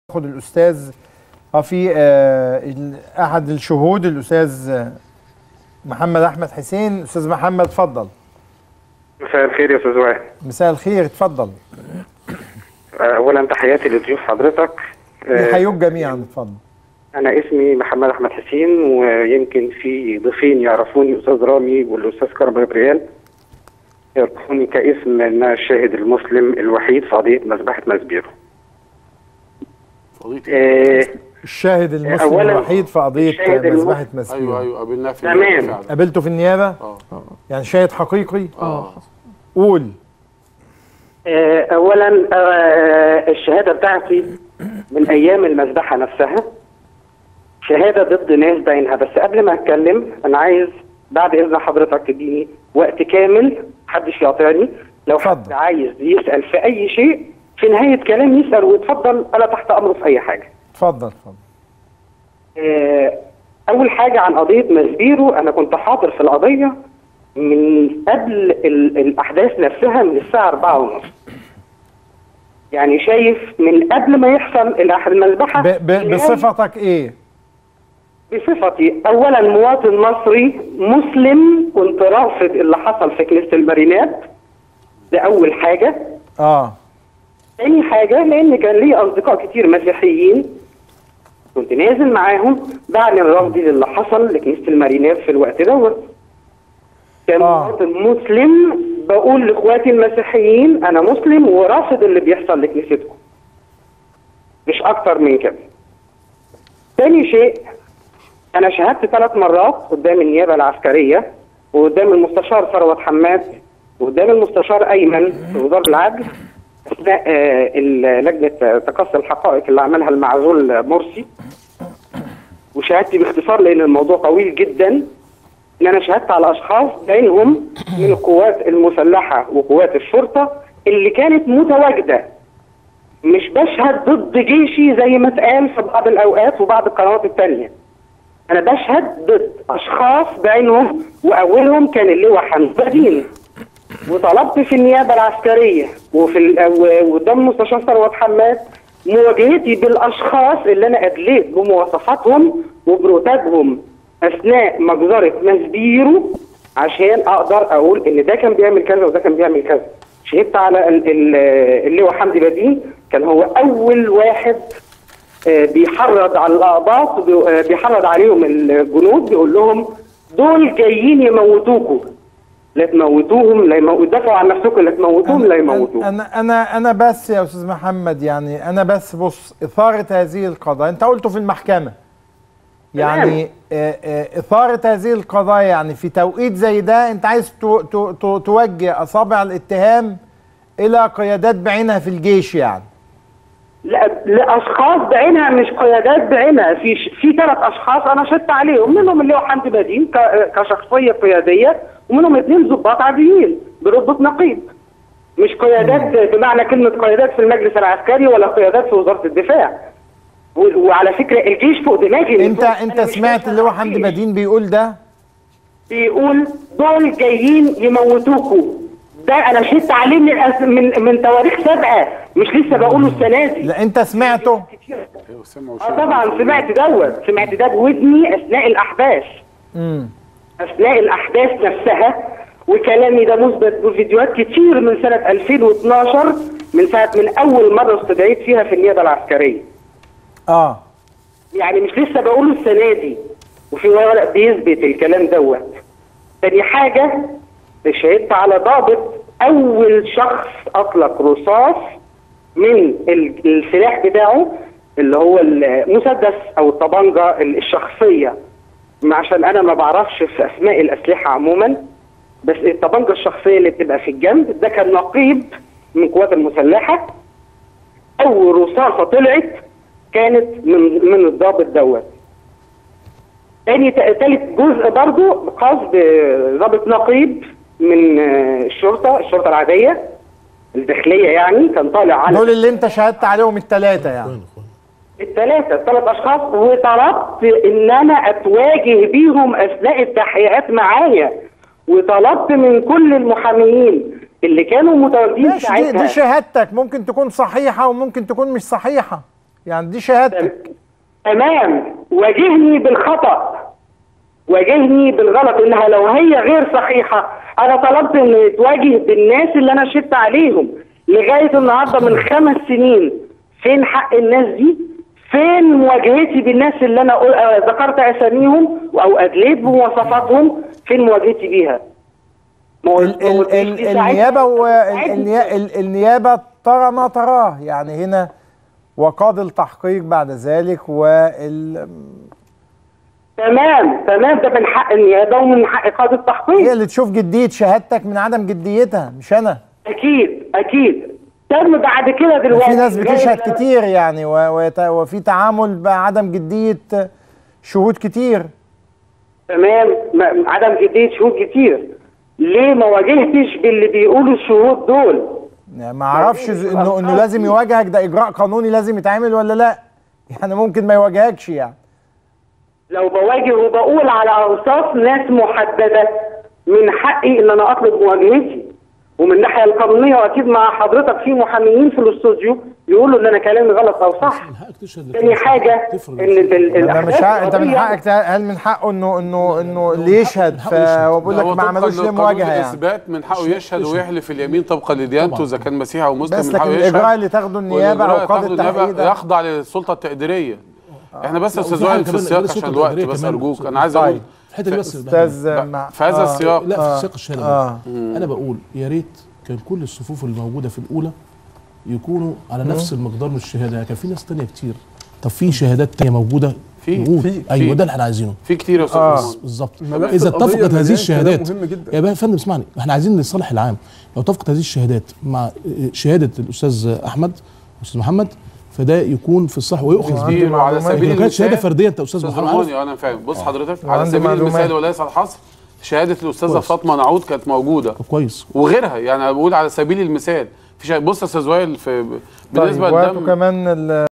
ناخد الاستاذ اه في آه ال- احد الشهود الاستاذ آه، محمد احمد حسين استاذ محمد اتفضل مساء الخير يا استاذ وائل مساء الخير اتفضل اولا تحياتي لضيوف حضرتك آه، يحيوك جميعا اتفضل انا اسمي محمد احمد حسين ويمكن في ضيفين يعرفوني استاذ رامي والاستاذ كرم جبريل يعرفوني كاسم ان أنا الشاهد المسلم الوحيد في قضيه مذبحه مزبيرو قضية آه، الشاهد المسلم أولاً الوحيد في قضيه الشاهد آه، الم- مذبحه ايوه مسبيرو ايوه قابلناه في تمام. النيابة فعلا. قابلته في النيابه اه يعني شاهد حقيقي اه قول آه، اولا آه، الشهاده بتاعتي من ايام المذبحه نفسها شهاده ضد ناس بعينها بس قبل ما اتكلم انا عايز بعد اذن حضرتك تديني وقت كامل محدش يقاطعني لو حد اتفضل. عايز يسال في اي شيء في نهايه كلام يسال ويتفضل انا تحت امره في اي حاجه اتفضل اتفضل آه، اول حاجه عن قضيه مزبيرو انا كنت حاضر في القضيه من قبل ال- الاحداث نفسها من الساعه 4 ونص يعني شايف من قبل ما يحصل الأح- المذبحه ب- ب- بصفتك ايه بصفتي اولا مواطن مصري مسلم كنت رافض اللي حصل في كنيسه المارينات ده اول حاجه اه تاني حاجة لأن كان لي أصدقاء كتير مسيحيين كنت نازل معاهم بعلن رفضي للي حصل لكنيسة المارينات في الوقت دوت كان آه. مواطن مسلم بقول لإخواتي المسيحيين أنا مسلم ورافض اللي بيحصل لكنيستكم مش أكتر من كده تاني شيء أنا شهدت ثلاث مرات قدام النيابة العسكرية وقدام المستشار ثروت حماد وقدام المستشار أيمن في وزارة العدل اثناء آه، ال- لجنه تقصي الحقائق اللي عملها المعزول مرسي وشهادتي باختصار لان الموضوع طويل جدا ان انا شهدت على اشخاص بينهم من القوات المسلحه وقوات الشرطه اللي كانت متواجده مش بشهد ضد جيشي زي ما اتقال في بعض الاوقات وبعض القنوات التانيه انا بشهد ضد اشخاص بعينهم واولهم كان اللواء حمزه دين وطلبت في النيابه العسكريه وفي ال- و- وقدام المستشار ثروت حماد مواجهتي بالاشخاص اللي انا ادليت بمواصفاتهم وبروتاجهم اثناء مجزره مسبيرو عشان اقدر اقول ان ده كان بيعمل كذا وده كان بيعمل كذا شهدت على ال- ال- اللواء حمدي بدين كان هو اول واحد آه، بيحرض على الاقباط بي- آه، بيحرض عليهم الجنود بيقول لهم دول جايين يموتوكوا لا تموتوهم لا يمو... دافعوا عن نفسكم لا تموتوهم لا يموتوهم انا انا انا بس يا استاذ محمد يعني انا بس بص اثاره هذه القضايا انت قلته في المحكمه يعني آه، آه، اثاره هذه القضايا يعني في توقيت زي ده انت عايز تو تو تو توجه اصابع الاتهام الى قيادات بعينها في الجيش يعني لا لاشخاص بعينها مش قيادات بعينها في ش... في ثلاث اشخاص انا شدت عليهم منهم اللي هو حمدي بدين ك... كشخصيه قياديه ومنهم اثنين ضباط عاديين برتبه نقيب مش قيادات بمعنى كلمه قيادات في المجلس العسكري ولا قيادات في وزاره الدفاع و... وعلى فكره الجيش فوق دماغي انت أنا انت مش سمعت فاهم اللي هو الجيش. حمدي بدين بيقول ده بيقول دول جايين يموتوكوا ده انا شدت عليه من الأس- من من تواريخ سابقه مش لسه بقوله السنه دي لا انت سمعته ايوه سمعوا اه طبعا سمعت دوت سمعت ده بودني اثناء الاحداث امم اثناء الاحداث نفسها وكلامي ده مثبت بفيديوهات كتير من سنه 2012 من ساعه من اول مره استدعيت فيها في النيابه العسكريه اه يعني مش لسه بقوله السنه دي وفي ورق بيثبت الكلام دوت تاني حاجه شهدت على ضابط اول شخص اطلق رصاص من ال- السلاح بتاعه اللي هو المسدس او الطبنجه ال- الشخصيه ما عشان انا ما بعرفش في اسماء الاسلحه عموما بس الطبنجه الشخصيه اللي بتبقى في الجنب ده كان نقيب من القوات المسلحه اول رصاصه طلعت كانت من من الضابط دوت تاني تالت جزء برضو خاص بضابط نقيب من آه، الشرطه الشرطه العاديه الداخليه يعني كان طالع على دول اللي انت شهدت عليهم الثلاثه يعني الثلاثة الثلاث أشخاص وطلبت إن أنا أتواجه بيهم أثناء التحقيقات معايا وطلبت من كل المحاميين اللي كانوا متواجدين ماشي دي, ساعتها دي شهادتك ممكن تكون صحيحه وممكن تكون مش صحيحه يعني دي شهادتك تمام واجهني بالخطا واجهني بالغلط انها لو هي غير صحيحه انا طلبت ان تواجه بالناس اللي انا شدت عليهم لغايه النهارده من خمس سنين فين حق الناس دي فين مواجهتي بالناس اللي انا قل- آه، ذكرت اساميهم او ادليت بمواصفاتهم فين مواجهتي بيها ما هو- ال ما هو ال ال دي ساعتها- النيابه و ساعتها- النيا- ال- النيابه ترى ما تراه يعني هنا وقاضي التحقيق بعد ذلك وال تمام تمام ده من حق النيابه ومن حق قاضي هي التحقيق اللي تشوف جديه شهادتك من عدم جديتها مش انا اكيد اكيد تم بعد كده دلوقتي في ناس بتشهد جاي- كتير يعني و- ويت- وفي تعامل بعدم جديه شهود كتير تمام ما- عدم جديه شهود كتير ليه ما واجهتش باللي بيقولوا الشهود دول يعني ما اعرفش ز- انه انه لازم يواجهك ده اجراء قانوني لازم يتعمل ولا لا يعني ممكن ما يواجهكش يعني لو بواجه وبقول على اوصاف ناس محدده من حقي ان انا اطلب مواجهتي ومن الناحيه القانونيه واكيد مع حضرتك في محاميين في الاستوديو يقولوا ان انا كلامي غلط او صح من حقك تشهد تاني حاجه ان ال- ال- انا مش الأحداث حق انت من القضية- حقك تع- هل من حقه انه انه انه اللي يشهد حقه يشهد. فهو بيقول ده لك هو ما طبقاً عملوش ليه لقانون مواجهه يعني الاثبات من حقه يشهد- يشهد يشهد. ويحلف اليمين طبقا لديانته طبعاً. اذا كان مسيحي او مسلم بس من لكن حقه الاجراء يشهد اللي تاخده النيابه والإجراء او قاضي تاخده النيابة التحقيق ده يخضع للسلطه التقديريه احنا بس يا لا، استاذ وفي حاجة وائل في كمان السياق غير عشان السلطة الوقت التقديرية بس كمان. ارجوك انا عايز طيب. اقول الحته دي بس استاذ مع في هذا آه. السياق لا آه. في سياق الشهاده آه. انا بقول يا ريت كان كل الصفوف الموجوده في الاولى يكونوا على نفس المقدار من الشهاده يعني كان في ناس تانية كتير طب في شهادات تانية موجوده في- نقول. في- ايوه في. ده اللي احنا عايزينه في كتير يا استاذ آه. محمود. بالظبط ملف اذا القضية اتفقت مليان هذه كلام الشهادات مهم جدا. يا بقى يا فندم اسمعني احنا عايزين للصالح العام لو اتفقت هذه الشهادات مع شهاده الاستاذ احمد والاستاذ محمد فده يكون في الصح ويؤخذ وعندي به كتير وعلى معلومات. سبيل لو كانت شهاده المثال فرديه انت استاذ استاذ محمد عارف رماني انا فاهم بص حضرتك على وعندي سبيل معلومات. المثال وليس الحصر شهاده الاستاذه كويس. فاطمه نعود كانت موجوده طب كويس وغيرها يعني انا بقول على سبيل المثال في شا... بص يا استاذ وائل في طيب بالنسبه وهاتوا للدم كمان ال-